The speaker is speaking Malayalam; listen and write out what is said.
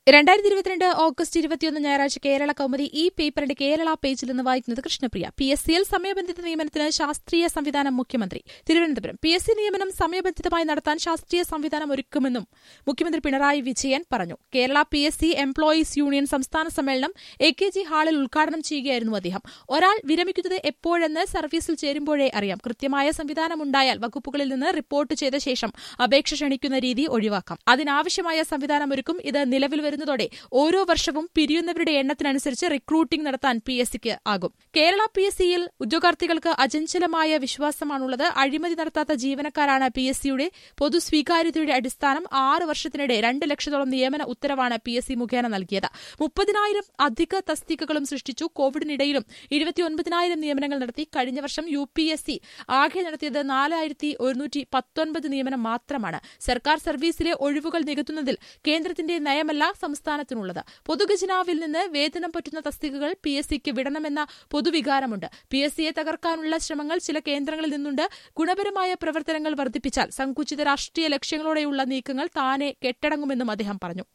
രണ്ടായിരത്തി ഇരുപത്തിരണ്ട് ഓഗസ്റ്റ് ഇരുപത്തിയൊന്ന് ഞായറാഴ്ച കേരള കൗമുദി ഈ പേപ്പറിന്റെ കേരള പേജിൽ നിന്ന് വായിക്കുന്നത് കൃഷ്ണപ്രിയ പി എസ് സിയിൽ സമയബന്ധിത നിയമനത്തിന് ശാസ്ത്രീയ സംവിധാനം മുഖ്യമന്ത്രി തിരുവനന്തപുരം പി എസ് സി നിയമനം സമയബന്ധിതമായി നടത്താൻ ശാസ്ത്രീയ സംവിധാനം ഒരുക്കുമെന്നും മുഖ്യമന്ത്രി പിണറായി വിജയൻ പറഞ്ഞു Kerala P S C employees union സംസ്ഥാന സമ്മേളനം എ കെ ജി ഹാളിൽ ഉദ്ഘാടനം ചെയ്യുകയായിരുന്നു അദ്ദേഹം ഒരാൾ വിരമിക്കുന്നത് എപ്പോഴെന്ന് സർവീസിൽ ചേരുമ്പോഴേ അറിയാം കൃത്യമായ സംവിധാനമുണ്ടായാൽ വകുപ്പുകളിൽ നിന്ന് റിപ്പോർട്ട് ചെയ്ത ശേഷം അപേക്ഷ ക്ഷണിക്കുന്ന രീതി ഒഴിവാക്കാം അതിനാവശ്യമായ സംവിധാനമൊരുക്കും ഇത് നിലവിൽ വരുന്നതോടെ ഓരോ വർഷവും പിരിയുന്നവരുടെ എണ്ണത്തിനനുസരിച്ച് റിക്രൂട്ടിംഗ് നടത്താൻ പി എസ് സിക്ക് ആകും കേരള പി എസ് സിയിൽ ഉദ്യോഗാർത്ഥികൾക്ക് അചഞ്ചലമായ വിശ്വാസമാണുള്ളത് അഴിമതി നടത്താത്ത ജീവനക്കാരാണ് പി എസ് സിയുടെ പൊതുസ്വീകാര്യതയുടെ അടിസ്ഥാനം ആറ് വർഷത്തിനിടെ രണ്ട് ലക്ഷത്തോളം നിയമന ഉത്തരവാണ് പി എസ് സി മുഖേന നൽകിയത് മുപ്പതിനായിരം അധിക തസ്തികകളും സൃഷ്ടിച്ചു കോവിഡിനിടയിലും ഇരുപത്തിയൊൻപതിനായിരം നിയമനങ്ങൾ നടത്തി കഴിഞ്ഞ വർഷം യു പി എസ് സി ആകെ നടത്തിയത് നാലായിരത്തി ഒരുന്നൂറ്റി പത്തൊൻപത് നിയമനം മാത്രമാണ് സർക്കാർ സർവീസിലെ ഒഴിവുകൾ നികത്തുന്നതിൽ കേന്ദ്രത്തിന്റെ നയമല്ല സംസ്ഥാനത്തിനുള്ളത് പൊതുഖജനാവിൽ നിന്ന് വേതനം പറ്റുന്ന തസ്തികകൾ പി എസ് സിക്ക് വിടണമെന്ന പൊതുവികാരമുണ്ട് പി എസ് സിയെ തകർക്കാനുള്ള ശ്രമങ്ങൾ ചില കേന്ദ്രങ്ങളിൽ നിന്നുണ്ട് ഗുണപരമായ പ്രവർത്തനങ്ങൾ വർദ്ധിപ്പിച്ചാൽ സങ്കുചിത രാഷ്ട്രീയ ലക്ഷ്യങ്ങളോടെയുള്ള നീക്കങ്ങൾ താനെ കെട്ടടങ്ങുമെന്നും അദ്ദേഹം പറഞ്ഞു